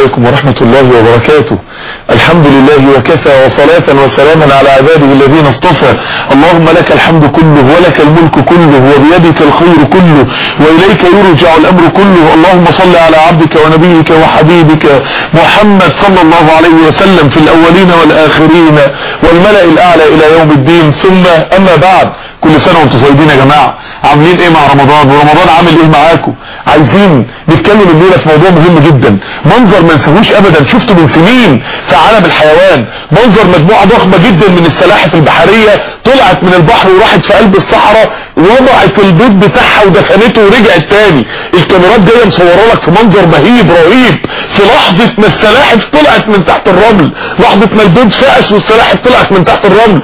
عليكم ورحمة الله وبركاته الحمد لله وكفى وصلاة وسلاما على عباده الذين اصطفى اللهم لك الحمد كله ولك الملك كله وبيدك الخير كله وإليك يرجع الأمر كله اللهم صل على عبدك ونبيك وحبيبك محمد صلى الله عليه وسلم في الأولين والآخرين والملأ الأعلى إلى يوم الدين ثم أما بعد كل سنة وانتم طيبين يا جماعة عاملين ايه مع رمضان ورمضان عامل ايه معاكم عايزين نتكلم الليلة في موضوع مهم جدا منظر ما نساهوش ابدا شفته من سنين في عالم الحيوان منظر مجموعة ضخمة جدا من السلاحف البحرية طلعت من البحر وراحت في قلب الصحراء ووضعت البيض بتاعها ودفنته ورجعت تاني الكاميرات جايه مصوره لك في منظر مهيب رهيب في لحظة ما السلاحف طلعت من تحت الرمل لحظة ما البيض فقس والسلاحف طلعت من تحت الرمل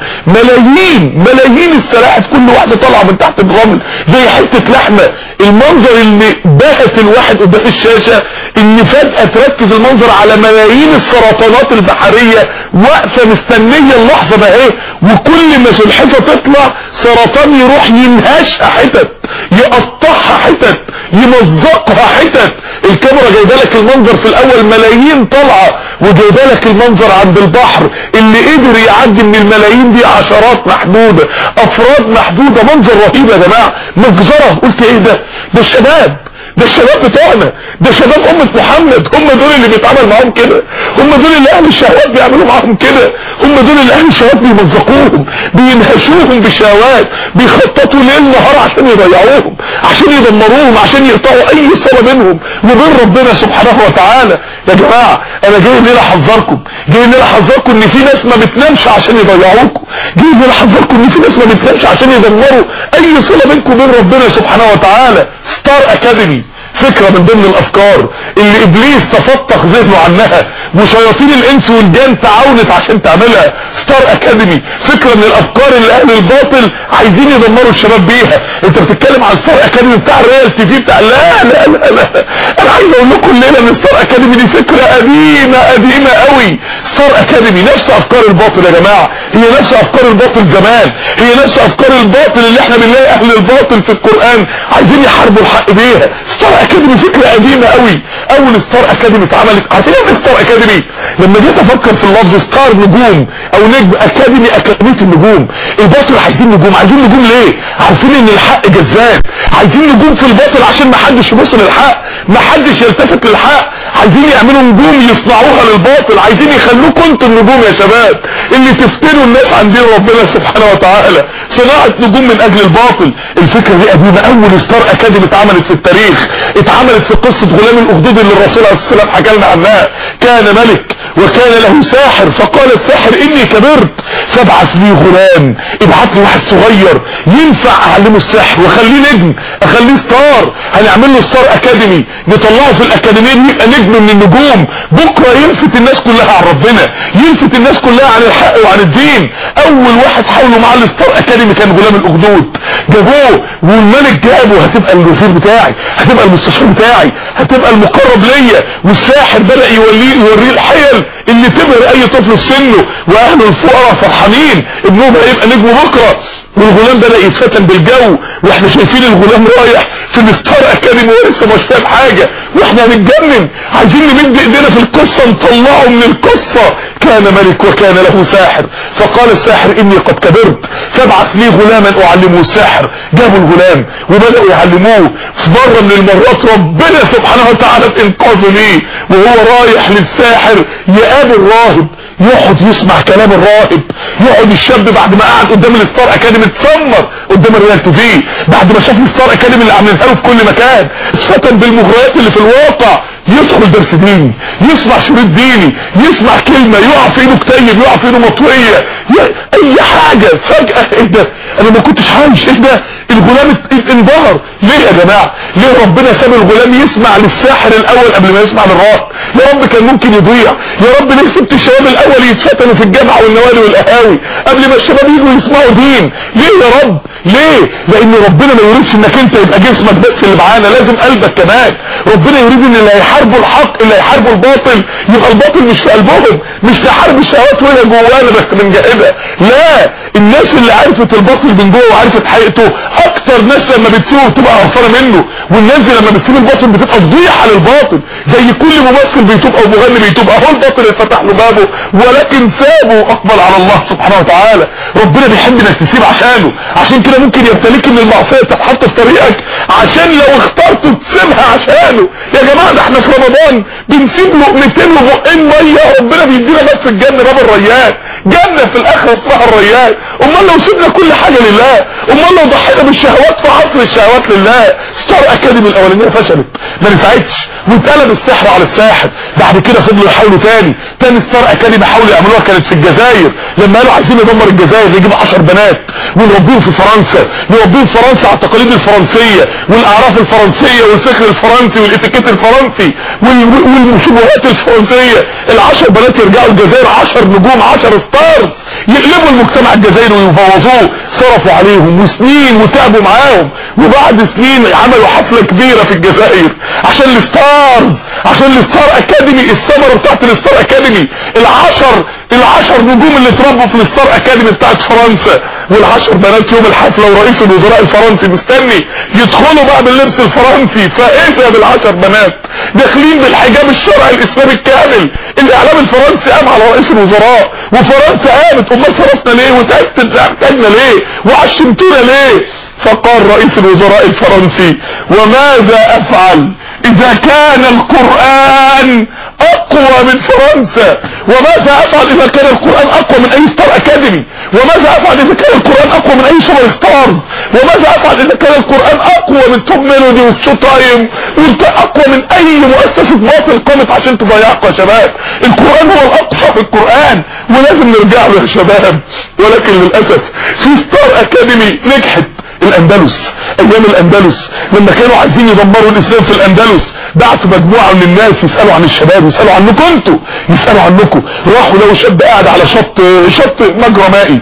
ملايين ملايين السلاحف كل واحدة طالعة من تحت الرمل زي حتة لحمة المنظر اللي بهت الواحد قدام الشاشة ان فجأة تركز المنظر على ملايين السرطانات البحرية واقفة مستنية اللحظة ده ايه وكل ما سلحفة تطلع سرطان يروح ينهشها حتت يقطعها حتت يمزقها حتت الكاميرا جايبه لك المنظر في الاول ملايين طالعه وجايبه لك المنظر عند البحر اللي قدر يعدي من الملايين دي عشرات محدوده افراد محدوده منظر رهيب يا جماعه مجزره قلت ايه ده ده الشباب ده الشباب بتوعنا ده شباب أمة محمد هم دول اللي بيتعامل معاهم كده هم دول اللي أهل الشهوات بيعملوا معاهم كده هم دول اللي أهل الشهوات بيمزقوهم بينهشوهم بالشهوات بيخططوا ليل نهار عشان يضيعوهم عشان يدمروهم عشان يقطعوا أي صلة منهم وبين ربنا سبحانه وتعالى يا جماعة أنا جاي الليلة أحذركم جاي الليلة أحذركم إن في ناس ما بتنامش عشان يضيعوكم جاي الليلة أحذركم إن في ناس ما بتنامش عشان يدمروا أي صلة بينكم وبين ربنا سبحانه وتعالى ستار أكاديمي فكرة من ضمن الافكار اللي ابليس تفتق ذهنه عنها وشياطين الانس والجان تعاونت عشان تعملها ستار اكاديمي فكرة من الافكار اللي اهل الباطل عايزين يدمروا الشباب بيها انت بتتكلم عن ستار اكاديمي بتاع الريال تي في بتاع لا لا لا لا انا عايز اقول لكم الليله ان ستار اكاديمي دي فكرة قديمة قديمة قوي ستار اكاديمي نفس افكار الباطل يا جماعة هي نفس افكار الباطل زمان هي نفس افكار الباطل اللي احنا بنلاقي اهل الباطل في القرآن عايزين يحاربوا الحق بيها ستار اكاديمي فكرة قديمة قوي اول ستار اكاديمي اتعملت عارفين ايه ستار اكاديمي لما جيت افكر في اللفظ ستار نجوم او نجم اكاديمي اكاديمية النجوم الباطل عايزين نجوم عايزين نجوم ليه عارفين ان الحق جذاب عايزين نجوم في الباطل عشان ما حدش يبص للحق ما حدش يلتفت للحق عايزين يعملوا نجوم يصنعوها للباطل عايزين يخلوكم انتوا النجوم يا شباب اللي تفتنوا الناس عن دين ربنا سبحانه وتعالى صناعة نجوم من اجل الباطل الفكرة دي قديمة اول ستار اكاديمي اتعملت في التاريخ اتعملت في قصة غلام الاخدود اللي الرسول عليه السلام حكى لنا عنها كان ملك وكان له ساحر فقال الساحر اني كبرت فابعث لي غلام ابعث لي واحد صغير ينفع اعلمه السحر واخليه نجم اخليه ستار هنعمل له ستار اكاديمي نطلعه في الاكاديميه دي يبقى نجم من النجوم بكره يلفت الناس كلها عن ربنا يلفت الناس كلها عن الحق وعن الدين اول واحد حاولوا معاه الستار اكاديمي كان غلام الاخدود جابوه والملك جابه هتبقى الوزير بتاعي هتبقى المستشار بتاعي هتبقى المقرب ليا والساحر بدأ يوليه يوريه الحيل اللي تبهر اي طفل في سنه واهله الفقراء فرحانين ابنهم هيبقى نجم بكره والغلام بدأ يتفتن بالجو واحنا شايفين الغلام رايح في الستار اكاديمي ولسه مش فاهم حاجة واحنا هنتجنن عايزين نمد ايدينا في القصة نطلعه من القصة كان ملك وكان له ساحر فقال الساحر اني قد كبرت فابعث لي غلاما اعلمه الساحر جابوا الغلام وبدأوا يعلموه في مرة من المرات ربنا سبحانه وتعالى انقاذه ليه وهو رايح للساحر يقابل راهب يقعد يسمع كلام الراهب يقعد الشاب بعد ما قعد قدام الستار اكاديمي اتسمر قدام الريال تي في بعد ما شاف الستار اكاديمي اللي عاملينها له في كل مكان اتفتن بالمغريات اللي في الواقع يدخل درس ديني يسمع شريط ديني يسمع كلمة يقع في ايده كتيب يقع في ايده مطوية اي حاجة فجأة ايه ده انا ما كنتش عايش ايه ده الغلام انبهر ليه يا جماعة ليه ربنا ساب الغلام يسمع للساحر الاول قبل ما يسمع للراهب يا رب كان ممكن يضيع يا رب ليه سبت الشباب الاول يتفتنوا في الجامعة والنوادي والقهاوي قبل ما الشباب يجوا يسمعوا دين ليه يا رب ليه لان ربنا ما يريدش انك انت يبقى جسمك بس اللي معانا لازم قلبك كمان ربنا يريد ان اللي هيحاربوا الحق اللي هيحاربوا الباطل يبقى الباطل مش في قلبهم مش في حرب الشهوات وهي جوانا بس بنجاهدها لا الناس اللي عرفت الباطل من جوه وعرفت حقيقته اكتر اكتر ناس لما بتسيبه بتبقى قرفانه منه والناس دي لما بتسيب الباطل بتبقى فضيحه للباطل زي كل ممثل بيتوب او مغني بيتوب اهو الباطل اللي فتح له بابه ولكن سابه واقبل على الله سبحانه وتعالى ربنا بيحب انك تسيب عشانه عشان كده ممكن يبتليك ان المعصيه تتحط في طريقك عشان لو اخترت تسيبها عشانه يا جماعه ده احنا في رمضان بنسيب لقمتين وبقين ميه ربنا بيدينا بس في الجنه باب الريان جنه في الاخره اسمها الريان امال لو سيبنا كل حاجه لله امال لو ضحينا بالشهوات في عصر الشهوات لله ستار اكاديمي الاولانيه فشلت ما نفعتش واتقلب السحر على الساحر بعد كده فضلوا يحاولوا تاني تاني ستار اكاديمي حاولوا يعملوها كانت في الجزائر لما قالوا عايزين ندمر الجزائر نجيب 10 بنات ونربيهم في فرنسا نربيهم في فرنسا على التقاليد الفرنسيه والاعراف الفرنسيه والفكر الفرنسي والاتيكيت الفرنسي وال- والشبهات الفرنسيه العشر بنات يرجعوا الجزائر 10 نجوم 10 ستارز يقلبوا المجتمع الجزائري ويبوظوه صرفوا عليهم وسنين وتعبوا معاهم وبعد سنين عملوا حفلة كبيرة في الجزائر عشان الستارز عشان الستار اكاديمي الثمرة بتاعت الستار اكاديمي العشر العشر نجوم اللي اتربوا في الستار اكاديمي بتاعت فرنسا والعشر بنات يوم الحفلة ورئيس الوزراء الفرنسي مستني يدخلوا بقى باللبس الفرنسي فايه بالعشر بنات داخلين بالحجاب الشرعي الاسلامي الكامل الاعلام الفرنسي قام على رئيس الوزراء وفرنسا قامت امال صرفنا ليه وتعبت تعبنا ليه وعشمتونا ليه فقال رئيس الوزراء الفرنسي وماذا افعل اذا كان القرآن اقوى من فرنسا وماذا افعل اذا كان القرآن اقوى من اي ستار اكاديمي وماذا افعل اذا كان القرآن اقوى من اي سوبر ستارز وماذا افعل اذا كان القرآن اقوى من توب ميلودي والشو تايم اقوى من اي مؤسسة باطل قامت عشان تضيعكم يا شباب القرآن هو الاقصى في القرآن ولازم نرجع له يا شباب ولكن للاسف في ستار اكاديمي نجحت الاندلس ايام الاندلس لما كانوا عايزين يدمروا الاسلام في الاندلس بعتوا مجموعة من الناس يسألوا عن الشباب يسألوا عنكم انتوا يسألوا عنكم راحوا لقوا شاب قاعد على شط شط مجرى مائي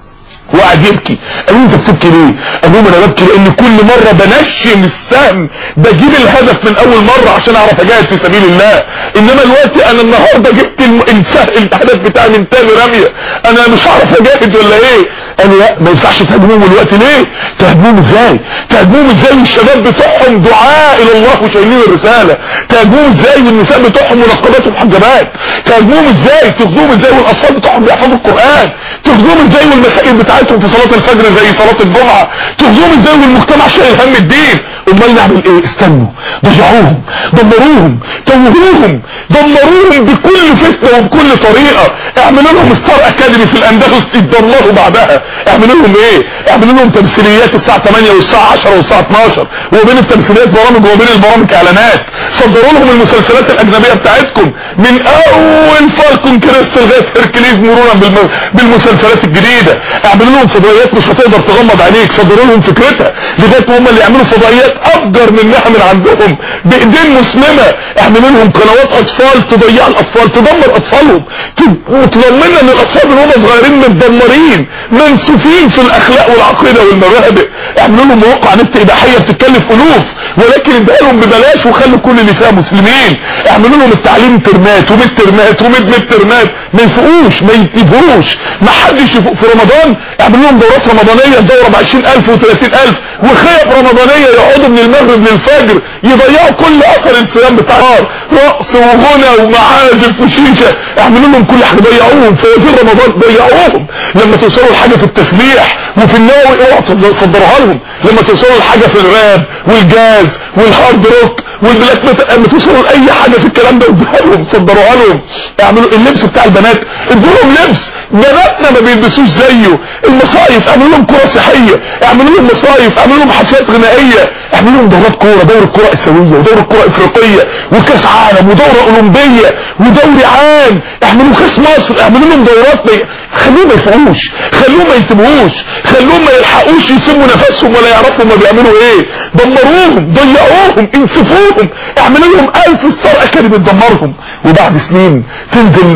وقعد يبكي قالوا انت بتبكي ليه قال لهم انا ببكي لان كل مرة بنشن السهم بجيب الهدف من اول مرة عشان اعرف اجاهد في سبيل الله انما الوقت انا النهاردة جبت الم- السهم الهدف بتاعي من تاني رمية انا مش هعرف اجاهد ولا ايه قالوا لا ما ينفعش تهاجموهم الوقت ليه تهاجموهم ازاي تهاجموهم ازاي والشباب بتوعهم دعاء الى الله وشايلين الرسالة تهاجموهم ازاي والنساء بتوعهم منقبات ومحجبات تهاجموهم ازاي تاخدوهم ازاي والاطفال بتوعهم بيحفظوا القرآن تاخدوهم ازاي والمسائل بتاعتهم في صلاة الفجر زي صلاة الجمعة تاخدوهم ازاي والمجتمع شايل هم الدين امال نعمل ايه استنوا ضيعوهم دمروهم توهوهم دمروهم بكل فتنة وبكل طريقة اعملوا لهم ستار اكاديمي في الاندلس يتدمروا بعدها اعملوا لهم ايه اعملوا لهم تمثيليات الساعة 8 والساعة 10 والساعة 12 وبين التمثيليات برامج وبين البرامج اعلانات صدروا لهم المسلسلات الاجنبية بتاعتكم من اول فالكون كريست لغاية هيركليز مرورا بالم- بالمسلسلات الجديدة اعملوا لهم فضائيات مش هتقدر تغمض عليك صدروا لهم فكرتها لغاية هم اللي يعملوا فضائيات افجر منها من عندهم بايدين مسلمة اعملوا لهم قنوات اطفال تضيع الاطفال تدمر اطفالهم ت- وتضمننا ان الاطفال من هم صغيرين متدمرين منسوفين في الاخلاق والعقيدة والمبادئ اعملوا لهم مواقع نت اباحية بتتكلف الوف ولكن اديها لهم ببلاش وخلوا كل اللي فيها مسلمين اعملوا لهم التعليم ترمات وميد ترمات وميد ميد ترمات ما يفوقوش ما ينتبهوش ما حدش يفوق في رمضان اعملوا لهم دورات رمضانية الدورة ب 20000 و30000 وخيب رمضانية يقعدوا من المغرب للفجر يضيعوا كل اثر الصيام بتاع النهار رقص وغنى ومعازف وشيشة اعملوا لهم كل حاجة ضيعوهم في وزير رمضان ضيعوهم لما توصلوا لحاجة في التسبيح وفي النووي اوعوا تصدروها لهم لما توصلوا لحاجة في الراب والجاز والهارد روك والبلاك ميتال لما توصلوا لاي حاجة في الكلام ده ادوها لهم صدروها لهم اعملوا اللبس بتاع البنات ادوا لهم لبس بناتنا ما بيلبسوش زيه المصايف اعملوا لهم كرة صحية اعملوا لهم مصايف اعملوا لهم حفلات غنائية اعملوا لهم دورات كورة دورة كرة اسيوية ودورة كرة افريقية وكاس عالم ودورة اولمبية ودوري عام اعملوا كاس مصر اعملوا لهم دورات بي... خلوهم ما يفهموش خلوهم ما ينتبهوش خلوهم ما يلحقوش يسموا نفسهم ولا يعرفوا ما بيعملوا ايه دمروهم ضيعوهم انسفوهم اعملوا لهم الف ستار اكاديمي تدمرهم وبعد سنين تنزل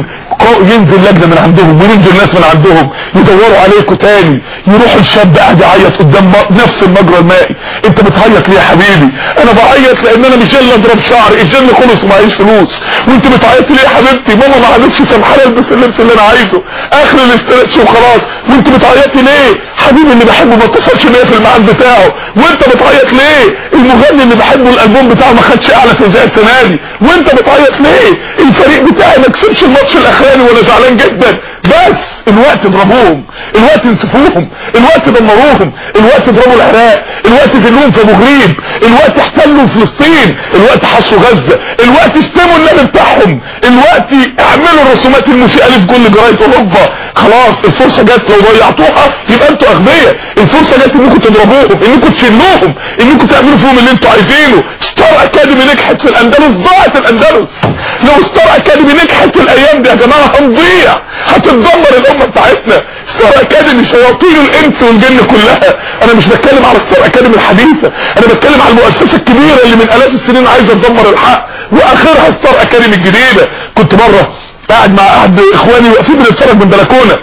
ينزل لجنه من عندهم وينزل ناس من عندهم يدوروا عليكم تاني يروح الشاب قاعد يعيط قدام نفس المجرى المائي انت بتعيط ليه يا حبيبي انا بعيط لان انا مش جاي اضرب شعري الجن خلص ومعيش فلوس وانت بتعيط ليه يا حبيبتي ماما ما عادتش سامحاني البس اللبس اللي انا عايزه اخر الاسترتش وخلاص وانت بتعيطي ليه حبيبي اللي بحبه ما اتصلش بيا في الميعاد بتاعه وانت بتعيط ليه المغني اللي بحبه الالبوم بتاعه ما خدش اعلى توزيع السنه دي وانت بتعيط ليه الفريق بتاعي ما كسبش الماتش الاخراني وانا زعلان جدا بس الوقت ضربوهم الوقت انسفوهم الوقت دمروهم الوقت ضربوا العراق الوقت ذلوهم في ابو غريب الوقت احتلوا فلسطين الوقت حصوا غزة الوقت اشتموا النبي بتاعهم الوقت اعملوا الرسومات المسيئة اللي في كل جرايد اوروبا خلاص الفرصة جت لو ضيعتوها يبقى انتوا اغبياء الفرصة جت انكم تضربوهم انكم تشلوهم انكم تعملوا فيهم اللي انتوا عايزينه ستار اكاديمي نجحت في الاندلس ضاعت الاندلس لو ستار اكاديمي نجحت في الايام دي يا جماعة هنضيع هتتدمر الامة بتاعتنا ستار اكاديمي شياطين الانس والجن كلها انا مش بتكلم على ستار اكاديمي الحديثة انا بتكلم على المؤسسة الكبيرة اللي من الاف السنين عايزة تدمر الحق واخرها ستار اكاديمي الجديدة كنت مرة قاعد مع احد اخواني واقفين بنتفرج من بلكونه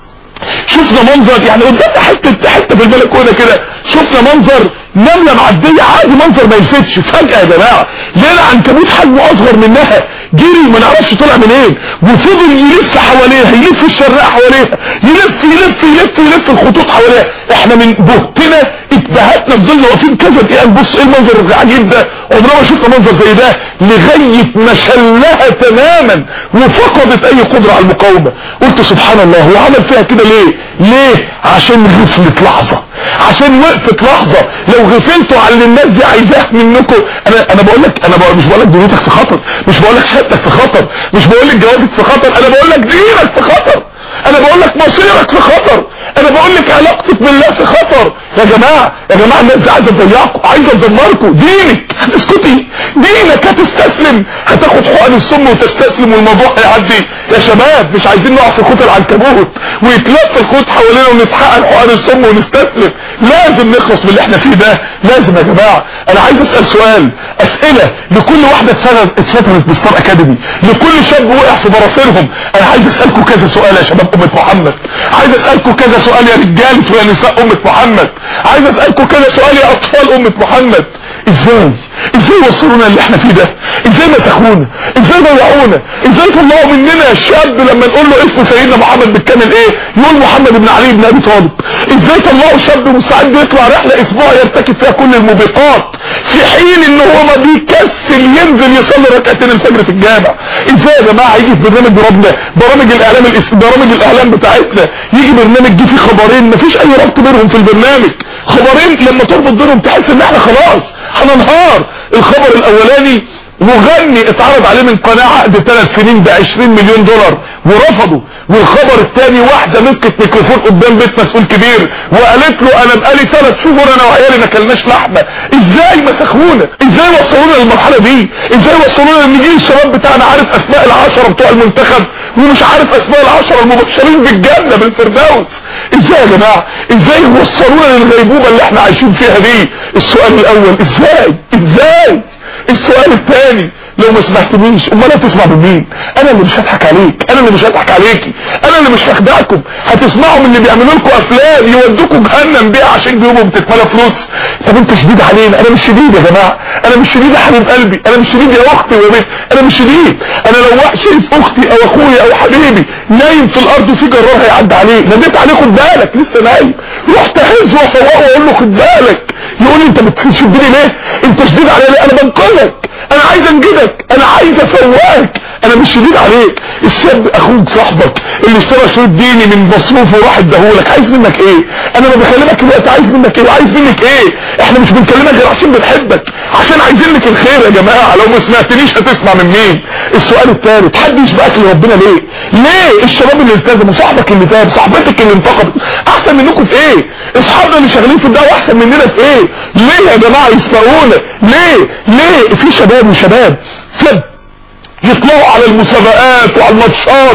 شفنا منظر يعني قدامنا حته حته في البلكونه كده شفنا منظر نمله معديه عادي منظر ما يلفتش فجاه يا جماعه لقينا عنكبوت حجمه اصغر منها جري ما نعرفش طلع منين وفضل يلف حواليها يلف الشراع حواليها يلف يلف يلف يلف الخطوط حواليها احنا من بهتنا اتبهتنا فضلنا واقفين كذا دقيقه نبص ايه المنظر العجيب ده عمرنا ما شفنا منظر زي ده لغايه ما شلها تماما وفقدت اي قدره على المقاومه قلت سبحان الله هو عمل فيها كده ليه ليه عشان غفلت لحظه عشان وقفت لحظه لو غفلتوا على اللي الناس دي عايزاه منكم انا انا بقول لك انا بقول مش بقول لك دنيتك في خطر مش بقول لك شهادتك في خطر مش بقول لك جوازك في خطر انا بقول لك دينك في خطر انا بقول لك مصيرك في خطر انا بقول لك علاقتك بالله في خطر يا جماعه يا جماعه الناس دي عايزه تضيعكم عايزه تدمركم دينك هتسكتي دينك هتستسلم هتاخد حقن السم وتستسلم والموضوع هيعدي يا شباب مش عايزين نقع في خط العنكبوت ويتلف الخوت حوالينا ونتحقن حقن السم ونستسلم لازم نخلص من اللي احنا فيه ده لازم يا جماعه انا عايز اسال سؤال اسئله لكل واحده اتفترت بستار اكاديمي لكل شاب وقع في براثيرهم انا عايز اسالكم كذا سؤال يا شباب امه محمد عايز اسالكم كذا سؤال يا رجال ويا نساء امه محمد عايز اسالكم كذا سؤال يا اطفال امه محمد ازاي ازاي وصلونا اللي احنا فيه ده ازاي مسخونا ازاي ضيعونا ازاي طلعوا مننا شاب لما نقول له اسم سيدنا محمد بالكامل ايه يقول محمد بن علي بن ابي طالب ازاي طلعوا شاب مستعد يطلع رحله اسبوع يرتكب فيها كل الموبقات في حين ان هو ما بيكسل ينزل يصلي ركعتين الفجر في الجامع ازاي يا جماعه يجي في برنامج برامجنا برامج الاعلام برامج الاعلام بتاعتنا يجي برنامج دي فيه خبرين مفيش اي ربط بينهم في البرنامج خبرين لما تربط بينهم تحس ان احنا خلاص هننهار الخبر الاولاني مغني اتعرض عليه من قناة عقد ثلاث سنين ب 20 مليون دولار ورفضوا والخبر الثاني واحدة مسكت ميكروفون قدام بيت مسؤول كبير وقالت له انا بقالي ثلاث شهور انا وعيالي ما كلناش لحمة ازاي مسخونا ازاي وصلونا للمرحلة دي ازاي وصلونا ان جيل الشباب بتاعنا عارف اسماء العشرة بتوع المنتخب ومش عارف اسماء العشرة المبشرين بالجنة بالفردوس ازاي يا جماعة ازاي وصلونا للغيبوبة اللي احنا عايشين فيها دي السؤال الاول ازاي ازاي السؤال الثاني لو ما سمعتنيش امال هتسمع من مين انا اللي مش هضحك عليك انا اللي مش هضحك عليكي انا اللي مش هخدعكم هتسمعوا من اللي بيعملوا لكم افلام يودوكم جهنم بيها عشان جيوبهم بتتملى فلوس طب انت شديد علينا انا مش شديد يا جماعه انا مش شديد يا حبيب قلبي انا مش شديد يا اختي ويا بنت انا مش شديد انا لو واحد شايف اختي او اخويا او حبيبي نايم في الارض وفي جرار هيعدي عليه ناديت عليه خد بالك لسه نايم رحت اهزه وافوقه واقول له خد بالك يقول لي انت بتشدني ليه انت شديد عليا ليه انا بنقذك انا عايز انجدك انا عايز افوقك انا مش شديد عليك الشاب اخوك صاحبك اللي اشترى شريط ديني من مصروفه وراح اداهولك عايز منك ايه انا ما بكلمك الوقت عايز منك ايه عايز منك ايه احنا مش بنكلمك غير عشان بنحبك عشان عايزين لك الخير يا جماعه لو ما سمعتنيش هتسمع من مين السؤال الثالث حد يسبقك لربنا ليه ليه الشباب اللي التزموا صاحبك اللي تاب صاحبتك اللي انتقدت احسن منكم في ايه اصحابنا اللي شغالين في الدعوه احسن مننا في ايه ليه يا جماعه يسبقونا ليه ليه في شباب وشباب فد يطلعوا على المسابقات وعلى الماتشات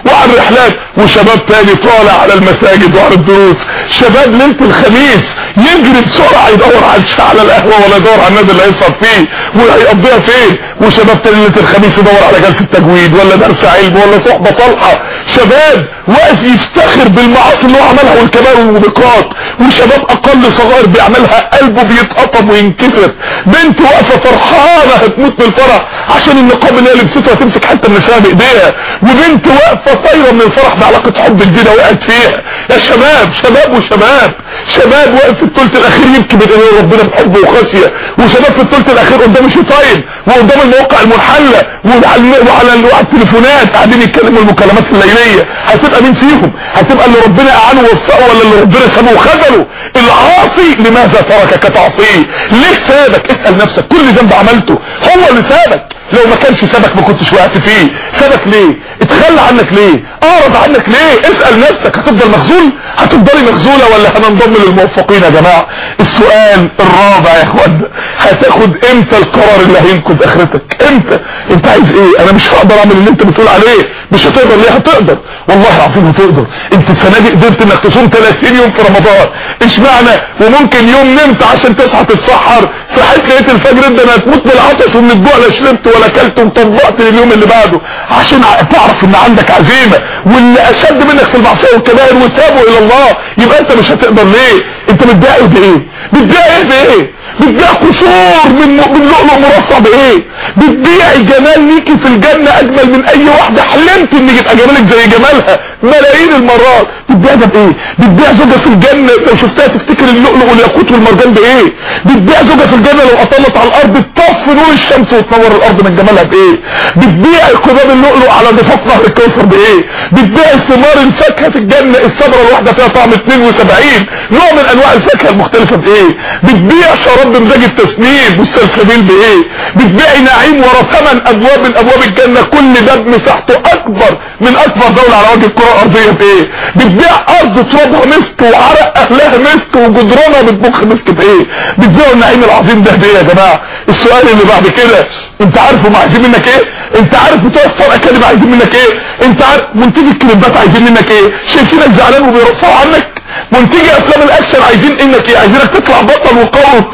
وعلى الرحلات وشباب تاني طالع على المساجد وعلى الدروس شباب ليله الخميس يجري بسرعه يدور على على القهوه ولا يدور على النادي اللي هيسهر فيه وهيقضيها فين وشباب تاني ليله الخميس يدور على جلسه تجويد ولا درس علم ولا صحبه صالحه شباب واقف يفتخر بالمعاصي اللي هو عملها والكبائر والموبقات وشباب اقل صغير بيعملها قلبه بيتقطم وينكسر بنت واقفه فرحانه هتموت من الفرح عشان النقاب اللي هي لبستها تمسك حتى النساء بايديها وبنت واقفه طايره من الفرح بعلاقه حب جديده وقعت فيها يا شباب شباب وشباب شباب واقف في الثلث الاخير يبكي بين ايدين ربنا بحب وخشيه وشباب في الثلث الاخير قدام الشيطان وقدام المواقع المنحله وعلى وعلى وعلى التليفونات قاعدين يتكلموا المكالمات الليليه هتبقى مين فيهم هتبقى اللي ربنا اعانه ووفقه ولا اللي ربنا سابه وخذله العاصي لماذا تركك تعصيه ليه سابك اسال نفسك كل ذنب عملته هو اللي سابك لو ما كانش سابك ما كنتش وقعت فيه سابك ليه اتخلى عنك ليه اعرض عنك ليه اسال نفسك هتفضل مخزول هتفضلي مخزوله ولا هننضم للموفقين يا جماعه السؤال الرابع يا اخوان هتاخد امتى القرار اللي هينقذ اخرتك امتى انت عايز ايه انا مش هقدر اعمل اللي انت بتقول عليه مش هتقدر ليه هتقدر والله العظيم هتقدر انت السنه دي قدرت انك تصوم 30 يوم في رمضان اشمعنى وممكن يوم نمت عشان تصحى تتسحر صحيت لقيت الفجر انت هتموت من العطش ومن الجوع لا شربت ولا اكلت وطبقت لليوم اللي بعده عشان تعرف ان عندك عزيمه واللي اشد منك في المعصيه والكبائر وتابوا الى الله يبقى انت مش هتقدر ليه انت بتبيع ايه بايه بتبيع ايه بايه بتبيع قصور من من لؤلؤ مرصع بايه بتبيع جمال ليكي في الجنه اجمل من اي واحده حلمت ان يبقى جمالك زي جمالها ملايين المرات بتبيع ده بايه بتبيع زوجه في الجنه لو شفتها تفتكر اللؤلؤ والياقوت والمرجان بايه بتبيع زوجه في الجنه لو اطلت على الارض تطفي نور الشمس وتنور الارض من جمالها بايه بتبيع قباب اللؤلؤ على ضفاف نهر الكوثر بايه بتبيع ثمار الفاكهه في الجنه الثمره الواحده فيها طعم 72 نوع من انواع الفاكهه المختلفه بايه بتبيع شراب بمزاج التسنيم والسلسبيل بايه بتبيع نعيم ورا ثمن ابواب من ابواب الجنه كل ده مساحته اكبر من اكبر دوله على وجه الكره الارضيه بايه بتبيع ارض ترابها مسك وعرق اهلها مسك وجدرانها بتبخ مسك بايه بتبيعوا النعيم العظيم ده بايه يا جماعه السؤال اللي بعد كده انت عارف هم عايزين منك ايه انت عارف بتوع ستار اكاديمي عايزين منك ايه انت عارف منتجي الكليبات عايزين منك ايه شايفينك زعلان وبيرفعوا عنك منتجي افلام الاكشن عايزين انك ايه عايزينك تطلع بطل وقوي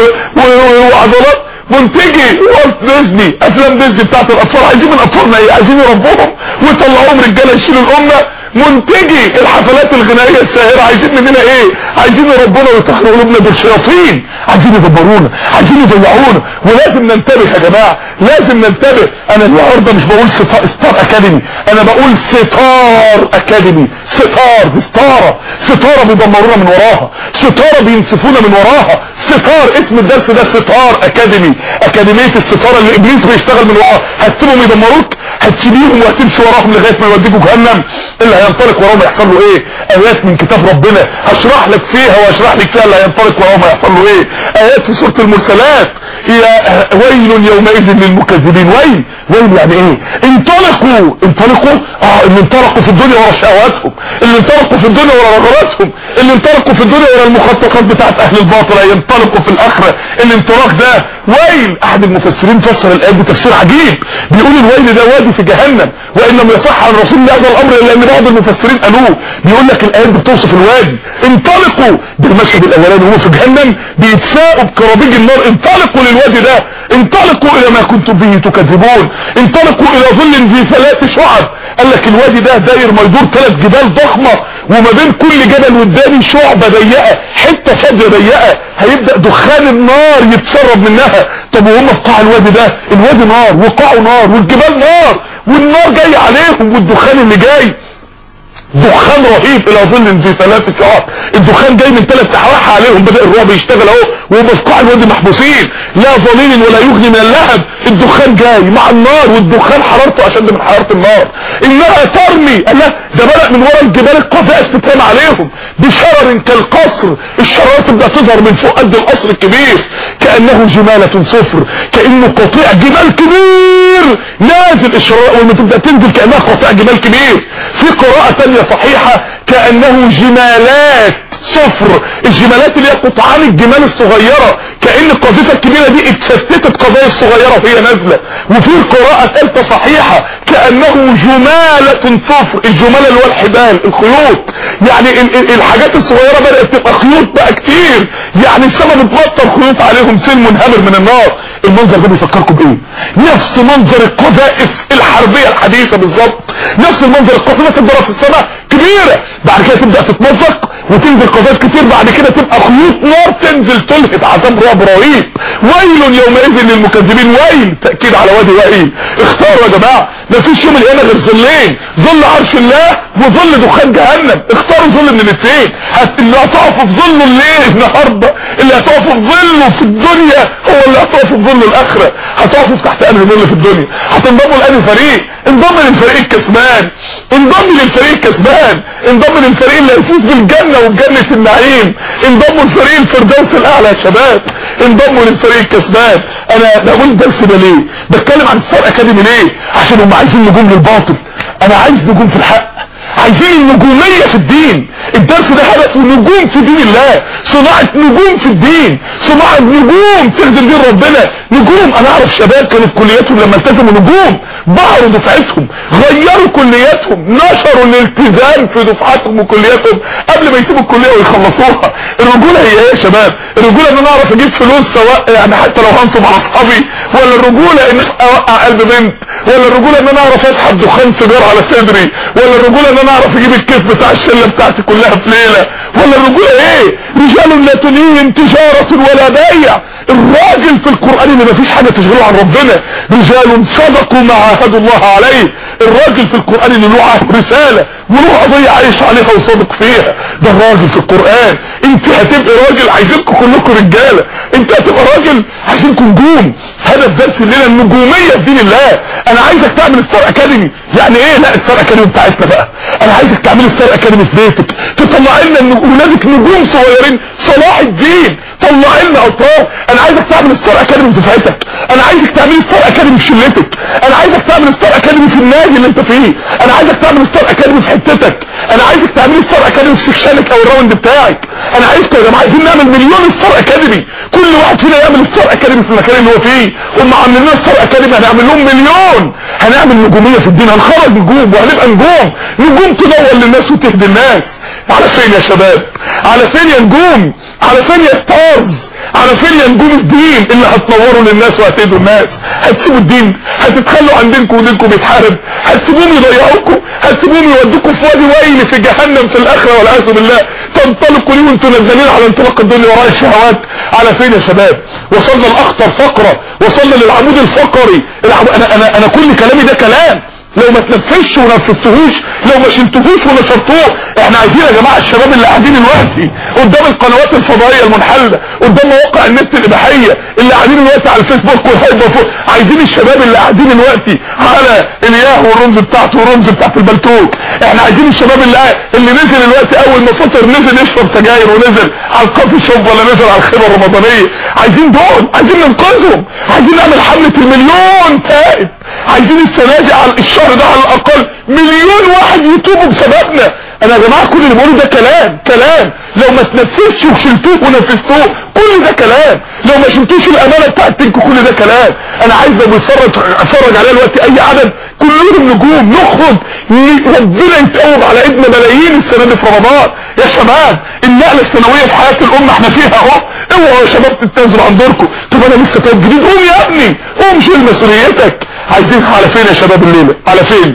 وعضلات منتجي والت ديزني افلام ديزني بتاعت الاطفال عايزين من اطفالنا ايه عايزين يربوهم ويطلعوهم رجاله يشيلوا الامه منتجي الحفلات الغنائيه الساهره عايزين مننا ايه عايزين يربونا ويطحنوا قلوبنا بالشياطين عايزين يدبرونا عايزين يضيعونا ولازم ننتبه يا جماعه لازم ننتبه انا النهارده مش بقول ستار, ستار اكاديمي انا بقول ستار اكاديمي ستار دي ستاره ستاره بيدمرونا من وراها ستاره بينسفونا من وراها ستار اسم الدرس ده ستار اكاديمي اكاديميه الستاره اللي ابليس بيشتغل من وراها هتسيبهم يدمروك هتسيبيهم وهتمشي وراهم لغايه ما يوديكوا جهنم اللي هينطلق وراهم يحصل له ايه ايات من كتاب ربنا هشرح لك فيها واشرح لك فيها اللي هينطلق وراهم هيحصل له ايه ايات في سوره المرسلات يا ويل يومئذ للمكذبين ويل ويل يعني ايه انطلقوا انطلقوا اه اللي انطلقوا في الدنيا ورا شهواتهم اللي انطلقوا في الدنيا ورا رغباتهم اللي انطلقوا في الدنيا ورا المخططات بتاعت اهل الباطل هينطلقوا في الاخره الانطلاق ده ويل احد المفسرين فسر الايه بتفسير عجيب بيقول الويل ده وادي في جهنم وان لم يصح عن رسول الله هذا الامر الا ان بعض المفسرين قالوه بيقول لك الايات بتوصف الوادي انطلقوا بالمشهد الاولاني وهو في جهنم بيتساقوا بكرابيج النار انطلقوا للوادي ده انطلقوا الى ما كنتم به تكذبون انطلقوا الى ظل ذي ثلاث شعب قال لك الوادي ده داير ما يدور ثلاث جبال ضخمه وما بين كل جبل والتاني شعبه ضيقه حته فاضيه ضيقه هيبدا دخان النار يتسرب منها طب وهم في قاع الوادي ده الوادي نار وقاعه نار والجبال نار والنار جاي عليهم والدخان اللي جاي دخان رهيب الى ظل في ثلاث شعب الدخان جاي من ثلاث احواح عليهم بدا الرعب يشتغل اهو وهم في قاع الوادي محبوسين لا ظليل ولا يغني من اللهب الدخان جاي مع النار والدخان حرارته اشد من حراره النار انها ترمي الله ده بدا من ورا الجبال القذائف تترمى عليهم بشرر كالقصر الشرارة تبدا تظهر من فوق قد القصر الكبير كانه جمالة صفر كانه قطيع جبال كبير نازل الشرارة اول ما تبدا تنزل كانها قطيع جبال كبير في قراءة تانية صحيحة كانه جمالات صفر الجمالات اللي هي قطعان الجمال الصغيرة كأن القذيفة الكبيرة دي اتفتتت قضايا الصغيرة وهي نازلة وفي قراءة ثالثة صحيحة كأنه جمالة صفر الجمالة اللي هو الحبال الخيوط يعني ال ال الحاجات الصغيرة بدأت تبقى خيوط بقى كتير يعني السماء بتبطل خيوط عليهم سلم منهمر من النار المنظر ده بيفكركم بايه نفس منظر القذائف الحربية الحديثة بالظبط نفس المنظر القذائف تضرب في السماء كبيرة بعد كده تبدأ تتمزق وتنزل قذائف كتير بعد كده تبقى خيوط نار تنزل تلهب عذاب رعب رهيب ويل يومئذ للمكذبين ويل تأكيد على وادي ويل اختاروا يا جماعة مفيش يوم القيامة غير ظلين ظل عرش الله وظل دخان جهنم اختاروا ظل من الاثنين اللي هتقفوا في ظله الليل النهارده اللي هتقفوا في ظله في الدنيا هو اللي هتقفوا في ظل الاخره هتقفوا تحت انهي ظل في الدنيا هتنضموا لانهي فريق انضم للفريق الكسبان انضم للفريق الكسبان انضم للفريق اللي هيفوز بالجنه وبجنه النعيم انضموا لفريق الفردوس الاعلى يا شباب انضموا للفريق الكسبان انا بقول الدرس ده ليه بتكلم عن ستار اكاديمي ليه عشان هم عايزين نجوم للباطل انا عايز نجوم في الحق عايزين النجومية في الدين الدرس ده هدفه نجوم في دين الله صناعة نجوم في الدين صناعة نجوم تخدم دين ربنا نجوم انا اعرف شباب كانوا في كلياتهم لما التزموا نجوم بهروا دفعتهم غيروا كلياتهم نشروا الالتزام في دفعاتهم وكلياتهم قبل ما يسيبوا الكلية ويخلصوها الرجولة هي ايه يا شباب الرجولة ان انا اعرف اجيب فلوس سواء يعني حتى لو هنصب على اصحابي ولا الرجولة ان اوقع قلب بنت ولا الرجولة ان انا اعرف اسحب دخان سيجار على صدري ولا الرجولة ان انا اعرف اجيب الكيس بتاع الشلة بتاعتي كلها في ليلة ولا الرجولة ايه رجال لا تليهم تجارة ولا بيع الراجل في القرآن اللي مفيش حاجة تشغله عن ربنا رجال صدقوا ما عاهدوا الله عليه الراجل في القرآن اللي له عهد رسالة وله قضية عايش عليها وصادق فيها ده الراجل في القرآن انت هتبقى راجل عايزينكم كلكم رجالة انت هتبقى راجل عايزينكم نجوم هدف درس الليلة النجومية في دين الله انا عايزك تعمل ستار اكاديمي يعني ايه لا الستار اكاديمي بتاعتنا بقى انا عايزك تعمل ستار اكاديمي في بيتك تطلع لنا ان ولادك نجوم صغيرين صلاح الدين طلع لنا ابطال انا عايزك تعمل ستار اكاديمي في دفعتك انا عايزك تعمل ستار اكاديمي في شلتك انا عايزك تعمل ستار اكاديمي في النادي اللي انت فيه انا عايزك تعمل ستار اكاديمي في حتتك انا عايزك تعمل ستار اكاديمي في سكشنك او الراوند بتاعك انا عايزكم يا جماعه عايزين نعمل مليون ستار اكاديمي كل واحد فينا يعمل ستار اكاديمي في المكان اللي هو فيه هم عاملين لنا ستار اكاديمي هنعمل لهم مليون هنعمل نجوميه في الدين هنخرج نجوم وهنبقى نجوم نجوم تدور للناس وتهدي الناس على فين يا شباب على فين يا نجوم على فين يا ستارز على فين يا نجوم الدين اللي هتنوروا للناس وهتهدوا الناس هتسيبوا الدين هتتخلوا عن دينكم ودينكم يتحارب هتسيبوهم يضيعوكم هتسيبوهم يودوكم في وادي ويل في جهنم في الاخره والعياذ بالله تنطلقوا ليه وانتم نازلين على انطلاق الدنيا وراء الشهوات على فين يا شباب وصلنا الاخطر فقره وصلنا للعمود الفقري العمود انا انا انا كل كلامي ده كلام لو ما تنفذش ونفذتهوش لو ما شلتهوش ونشرتوه احنا عايزين يا جماعه الشباب اللي قاعدين دلوقتي قدام القنوات الفضائيه المنحله قدام مواقع النت الاباحيه اللي قاعدين دلوقتي على الفيسبوك والهايبر عايزين الشباب اللي قاعدين دلوقتي على الياه والرمز بتاعته والرمز بتاعت البلتوك احنا عايزين الشباب اللي اللي نزل دلوقتي اول ما فطر نزل يشرب سجاير ونزل على الكافي شوب ولا نزل على الخيمه الرمضانيه عايزين دول عايزين ننقذهم عايزين نعمل حمله المليون تائب عايزين السنه دي على الشهر ده على الاقل مليون واحد يتوبوا بسببنا انا يا جماعه كل اللي بقوله ده كلام كلام لو ما تنفذش وشلتوه ونفذتوه كل ده كلام لو ما شلتوش الامانه بتاعتكم كل ده كلام انا عايز لو بيتفرج اتفرج عليا دلوقتي اي عدد كلهم نجوم نخرج ربنا يتقوم على ايدنا ملايين السنه دي في رمضان يا شباب النقله السنويه في حياه الامه احنا فيها اهو اوعوا يا شباب تتنازلوا عن دوركم طب انا لسه طيب جديد قوم يا ابني قوم شيل مسؤوليتك عايزين على فين يا شباب الليله على فين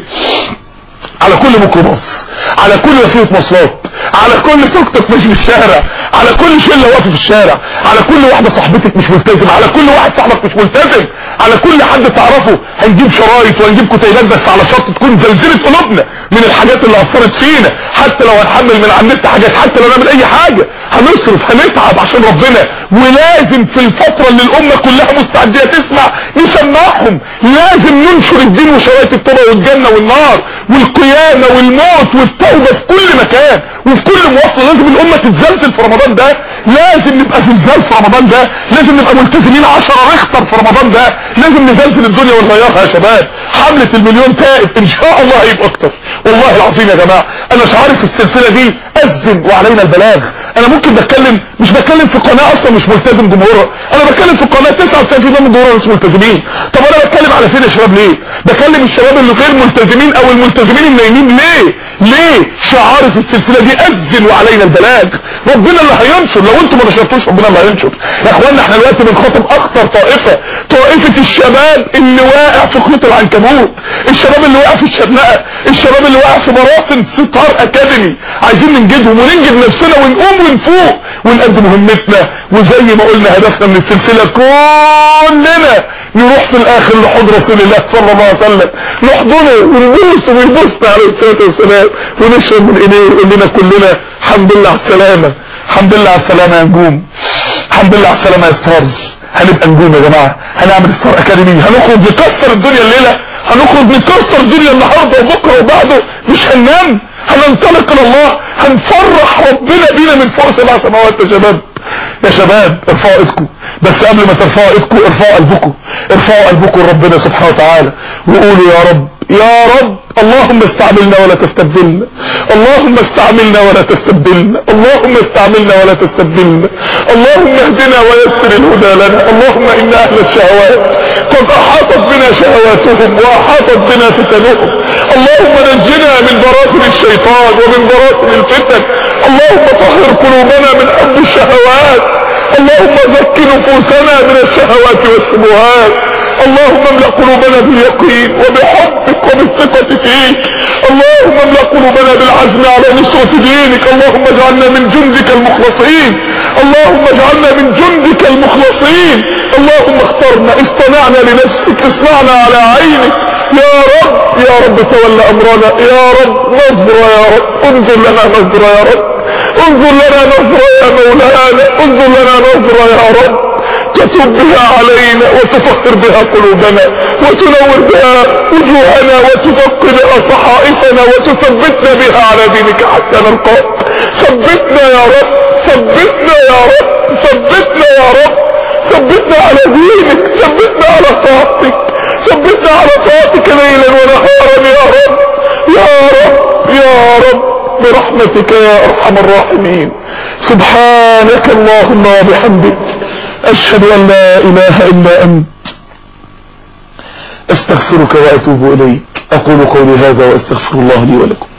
على كل ميكروباص على كل وسيله مواصلات على كل توك توك ماشي في الشارع على كل شله واقفه في الشارع على كل واحده صاحبتك مش ملتزم على كل واحد صاحبك مش ملتزم على كل حد تعرفه هنجيب شرايط وهنجيب كتيبات بس على شرط تكون زلزله قلوبنا من الحاجات اللي اثرت فينا حتى لو هنحمل من على النت حاجات حتى لو نعمل اي حاجه هنصرف هنتعب عشان ربنا ولازم في الفتره اللي الامه كلها مستعديه تسمع نسمعهم لازم ننشر الدين وشرايط التوبه والجنه والنار والقيامه والموت والتوبه في كل مكان وفي كل مواصله لازم الامه تتزلزل في رمضان ده لازم نبقى زلزال في رمضان ده لازم نبقى ملتزمين 10 ريختر في رمضان ده لازم نزلزل الدنيا ونغيرها يا شباب حمله المليون تائب ان شاء الله هيبقى اكتر والله العظيم يا جماعه انا شعاري في السلسله دي اذن وعلينا البلاغ انا ممكن بتكلم مش بتكلم في قناه اصلا مش ملتزم جمهورها انا بتكلم في قناه 99% من جمهورها مش ملتزمين طب انا بتكلم على فين يا شباب ليه بكلم الشباب اللي غير ملتزمين او الملتزمين النايمين ليه ليه شعار في السلسله دي اذن وعلينا البلاغ ربنا اللي هينشر لو انتم ما نشرتوش ربنا اللي هينشر يا اخوانا احنا دلوقتي بنخاطب اخطر طائفه طائفه الشباب اللي واقع في خيط العنكبوت الشباب اللي واقع في الشرنقه الشباب اللي واقع في براثن ستار اكاديمي عايزين ننجدهم وننجد نفسنا ونقوم ونفوق ونقدم مهمتنا وزي ما قلنا هدفنا من السلسله كلنا نروح في الاخر لحضن رسول الله صلى الله عليه وسلم نحضنه ونبوسه ويبوسنا عليه الصلاه والسلام ونشرب من ايديه ويقول لنا كلنا الحمد لله على السلامه الحمد لله على السلامه يا نجوم الحمد لله على السلامه يا ستارز هنبقى نجوم يا جماعه هنعمل ستار اكاديمي هنخرج نكسر الدنيا الليله هنخرج نكسر الدنيا النهارده وبكره وبعده مش هننام هننطلق الى الله هنفرح ربنا بينا من فوق سبع سماوات يا شباب يا شباب ارفعوا ايدكم بس قبل ما ترفعوا ايدكم ارفعوا قلبكم ارفعوا قلبكم لربنا سبحانه وتعالى وقولوا يا رب يا رب اللهم استعملنا ولا تستبدلنا اللهم استعملنا ولا تستبدلنا اللهم استعملنا ولا تستبدلنا اللهم اهدنا ويسر الهدى لنا اللهم ان اهل الشهوات قد احاطت بنا شهواتهم واحاطت بنا فتنهم اللهم نجنا من براثن الشيطان ومن براثن الفتن اللهم طهر قلوبنا من حب الشهوات اللهم زك نفوسنا من الشهوات والشبهات اللهم املأ قلوبنا باليقين وبحبك وبالثقة فيك اللهم املأ قلوبنا بالعزم على نصرة دينك اللهم اجعلنا من جندك المخلصين اللهم اجعلنا من جندك المخلصين اللهم اخترنا اصطنعنا لنفسك اصنعنا على عينك يا رب يا رب تولى امرنا يا رب نظرة يا رب انظر لنا نظرة يا رب انظر لنا نظرة يا مولانا انظر لنا نظرة يا رب تتوب بها علينا وتفكر بها قلوبنا وتنور بها وجوهنا وتفق بها صحائفنا وتثبتنا بها على دينك حتى نلقاك ثبتنا يا رب ثبتنا يا رب ثبتنا يا رب ثبتنا على دينك ثبتنا على طاعتك ثبتنا على طاعتك ليلا ونهارا يا رب يا رب يا رب برحمتك يا ارحم الراحمين سبحانك اللهم وبحمدك اشهد ان لا اله الا انت استغفرك واتوب اليك اقول قولي هذا واستغفر الله لي ولكم